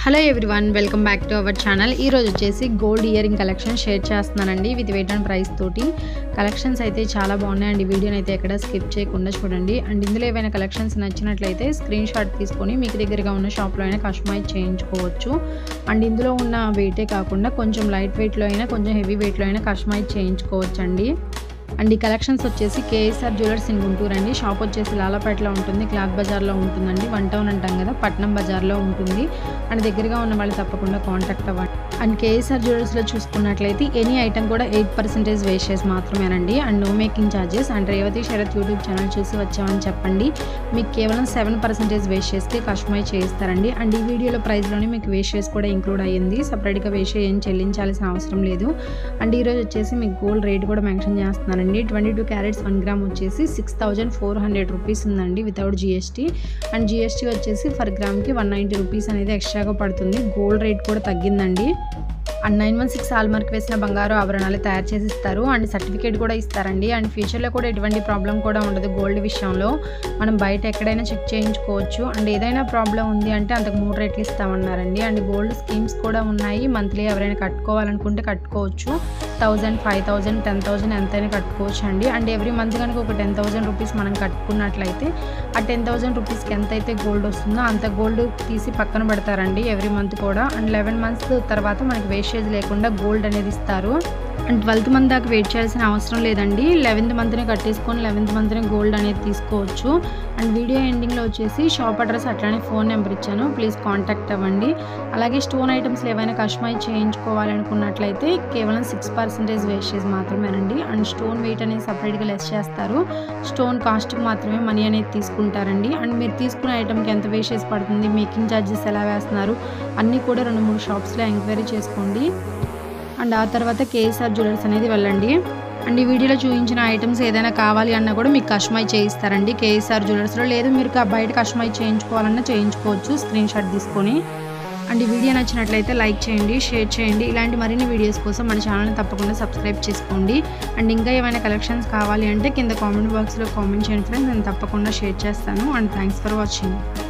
hello everyone welcome back to our channel ఈ రోజు వచ్చేసి గోల్డ్ ఇయరింగ్ కలెక్షన్ షేర్ చేస్తున్నానండి విత్ వెయిట్ అండ్ ప్రైస్ తోటి కలెక్షన్స్ అయితే చాలా బాగున్నాయండి వీడియోని అయితే ఎక్కడ స్కిప్ చేయకుండా చూడండి అండ్ ఇందులో ఏవైనా కలెక్షన్స్ నచ్చినట్లయితే స్క్రీన్ షాట్ తీసుకొని మీకు దగ్గరగా ఉన్న షాప్లో అయినా కస్టమైజ్ చేయించుకోవచ్చు అండ్ ఇందులో ఉన్న వెయిటే కాకుండా కొంచెం లైట్ వెయిట్లో అయినా కొంచెం హెవీ వెయిట్లో అయినా కస్టమైజ్ చేయించుకోవచ్చు అండి అండ్ ఈ కలెక్షన్స్ వచ్చేసి కేఎస్ఆర్ జ్యువెలర్స్ ఇన్ గుంటూరు అండి షాప్ వచ్చేసి లాలపేటలో ఉంటుంది క్లాత్ బజార్లో ఉంటుందండి వన్ టౌన్ అంటాం కదా పట్నం బజార్లో ఉంటుంది అండ్ దగ్గరగా ఉన్న వాళ్ళు తప్పకుండా కాంటాక్ట్ అవ్వండి అండ్ కేఎస్ఆర్ జ్యువెలర్స్లో చూసుకున్నట్లయితే ఎనీ ఐటమ్ కూడా ఎయిట్ పర్సెంటేజ్ వేస్టేజ్ మాత్రమేనండి and no making charges and Revathi Sharath YouTube channel చూసి వచ్చామని చెప్పండి మీకు కేవలం సెవెన్ పర్సెంటేజ్ వేస్టేజ్కి కస్టమైజ్ చేయిస్తారండి అండ్ ఈ వీడియోలో ప్రైస్లోనే మీకు వేస్టేజ్ కూడా ఇంక్లూడ్ అయ్యింది సపరేట్గా వేస్ట్ ఏం చెల్లించాల్సిన అవసరం లేదు అండ్ ఈరోజు వచ్చేసి మీకు గోల్డ్ రేట్ కూడా మెన్షన్ చేస్తున్నానండి twenty two carats one gram వచ్చేసి six thousand four hundred rupees ఉందండి వితౌట్ జిఎస్టీ అండ్ జిఎస్టీ వచ్చేసి ఫర్ గ్రామ్కి వన్ నైంటీ రూపీస్ అనేది ఎక్స్ట్రాగా పడుతుంది గోల్డ్ రేట్ కూడా తగ్గిందండి and nine one six mark వేసిన బంగారు ఆభరణాలు తయారు చేసి ఇస్తారు అండ్ సర్టిఫికేట్ కూడా ఇస్తారండి అండ్ ఫ్యూచర్లో కూడా ఎటువంటి ప్రాబ్లం కూడా ఉండదు గోల్డ్ విషయంలో మనం బయట ఎక్కడైనా చెక్ చేయించుకోవచ్చు అండ్ ఏదైనా ప్రాబ్లం ఉంది అంటే అంతకు మూడు రేట్లు ఇస్తామన్నారండి అండ్ గోల్డ్ స్కీమ్స్ కూడా ఉన్నాయి మంత్లీ ఎవరైనా కట్టుకోవాలనుకుంటే కట్టుకోవచ్చు thousand five thousand ten thousand ఎంతైనా కట్టుకోవచ్చు అండి అండ్ ఎవ్రీ మంత్ కనుక ఒక టెన్ థౌజండ్ రూపీస్ మనం కట్టుకున్నట్లయితే ఆ టెన్ థౌజండ్ రూపీస్కి ఎంత అయితే గోల్డ్ వస్తుందో అంత గోల్డ్ తీసి పక్కన పెడతారండి ఎవ్రీ మంత్ కూడా అండ్ లెవెన్ మంత్స్ తర్వాత మనకి వేస్టేజ్ లేకుండా గోల్డ్ అనేది ఇస్తారు అండ్ ట్వెల్త్ మంత్ దాకా వెయిట్ చేయాల్సిన అవసరం లేదండి లెవెన్త్ మంత్నే కట్టేసుకొని లెవెన్త్ మంత్నే గోల్డ్ అనేది తీసుకోవచ్చు అండ్ వీడియో ఎండింగ్లో వచ్చేసి షాప్ అడ్రస్ అట్లానే ఫోన్ నెంబర్ ఇచ్చాను ప్లీజ్ కాంటాక్ట్ అవ్వండి అలాగే స్టోన్ ఐటమ్స్ ఏవైనా కస్టమైజ్ చేయించుకోవాలనుకున్నట్లయితే కేవలం సిక్స్ పర్సెంటేజ్ వేస్టేజ్ మాత్రమేనండి అండ్ స్టోన్ వెయిట్ అనేది సపరేట్గా లెస్ చేస్తారు స్టోన్ కాస్ట్కి మాత్రమే మనీ అనేది తీసుకుంటారండి అండ్ మీరు తీసుకున్న ఐటమ్కి ఎంత వేస్టేజ్ పడుతుంది మేకింగ్ ఛార్జెస్ ఎలా వేస్తున్నారు అన్నీ కూడా రెండు మూడు షాప్స్లో ఎంక్వైరీ చేసుకోండి అండ్ ఆ తర్వాత కేఎస్ఆర్ జ్యువెలర్స్ అనేది వెళ్ళండి అండ్ ఈ వీడియోలో చూపించిన ఐటమ్స్ ఏదైనా కావాలి అన్నా కూడా మీకు కస్టమైజ్ చేయిస్తారండి కేఎస్ఆర్ జ్యువెలర్స్లో లేదు మీరు కా- బయట కస్టమైజ్ చేయించుకోవాలన్నా చేయించుకోవచ్చు స్క్రీన్ షాట్ తీసుకొని అండ్ ఈ వీడియో నచ్చినట్లయితే లైక్ చేయండి షేర్ చేయండి ఇలాంటి మరిన్ని వీడియోస్ కోసం మన ఛానల్ని తప్పకుండా సబ్స్క్రైబ్ చేసుకోండి అండ్ ఇంకా ఏమైనా కలెక్షన్స్ కావాలి అంటే కింద కామెంట్ బాక్స్లో కామెంట్ చేయండి ఫ్రెండ్స్ నేను తప్పకుండా షేర్ చేస్తాను అండ్ థ్యాంక్స్ ఫర్ వాచింగ్